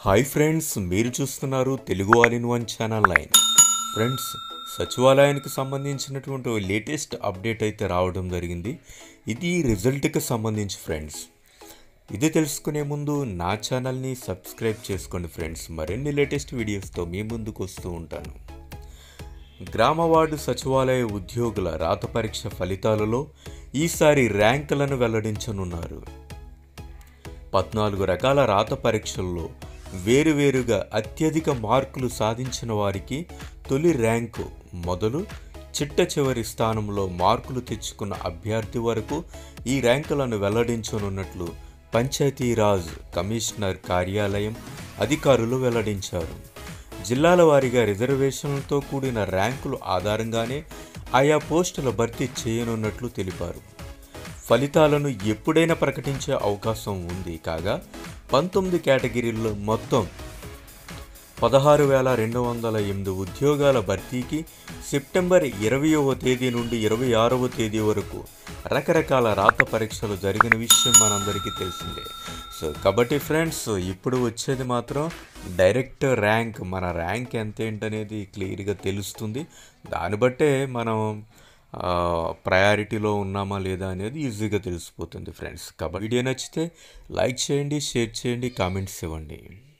hi friends మీరు చూస్తున్నారు Telugu all in one channel line friends సచివాలయానికి సంబంధించినటువంటి ఓ లేటెస్ట్ అప్డేట్ అయితే రావడం జరిగింది ఇది రిజల్ట్కి సంబంధించి ఫ్రెండ్స్ ఇది తెలుసుకునే ముందు నా ఛానల్ని సబ్స్క్రైబ్ చేసుకోండి ఫ్రెండ్స్ మరిన్ని లేటెస్ట్ వీడియోస్తో మీ ముందుకు వస్తూ ఉంటాను గ్రామ వార్డు సచివాలయ ఉద్యోగుల రాత పరీక్ష ఫలితాలలో ఈసారి ర్యాంకులను వెల్లడించనున్నారు పద్నాలుగు రకాల రాత పరీక్షల్లో వేరువేరుగా అత్యధిక మార్కులు సాధించిన వారికి తొలి ర్యాంకు మొదలు చిట్ట చివరి స్థానంలో మార్కులు తెచ్చుకున్న అభ్యర్థి వరకు ఈ ర్యాంకులను వెల్లడించనున్నట్లు పంచాయతీరాజ్ కమిషనర్ కార్యాలయం అధికారులు వెల్లడించారు జిల్లాల వారీగా రిజర్వేషన్లతో కూడిన ర్యాంకులు ఆధారంగానే ఆయా పోస్టుల భర్తీ చేయనున్నట్లు తెలిపారు ఫలితాలను ఎప్పుడైనా ప్రకటించే అవకాశం ఉంది కాగా పంతొమ్మిది కేటగిరీల్లో మొత్తం పదహారు వేల రెండు వందల ఎనిమిది ఉద్యోగాల భర్తీకి సెప్టెంబర్ ఇరవయవ తేదీ నుండి ఇరవై ఆరవ తేదీ వరకు రకరకాల రాత పరీక్షలు జరిగిన విషయం మనందరికీ తెలిసిందే సో కాబట్టి ఫ్రెండ్స్ ఇప్పుడు వచ్చేది మాత్రం డైరెక్ట్ ర్యాంక్ మన ర్యాంక్ ఎంత ఏంటనేది క్లియర్గా తెలుస్తుంది దాన్ని బట్టే మనం ప్రయారిటీలో ఉన్నామా లేదా అనేది ఈజీగా తెలిసిపోతుంది ఫ్రెండ్స్ కాబట్టి వీడియో నచ్చితే లైక్ చేయండి షేర్ చేయండి కామెంట్స్ ఇవ్వండి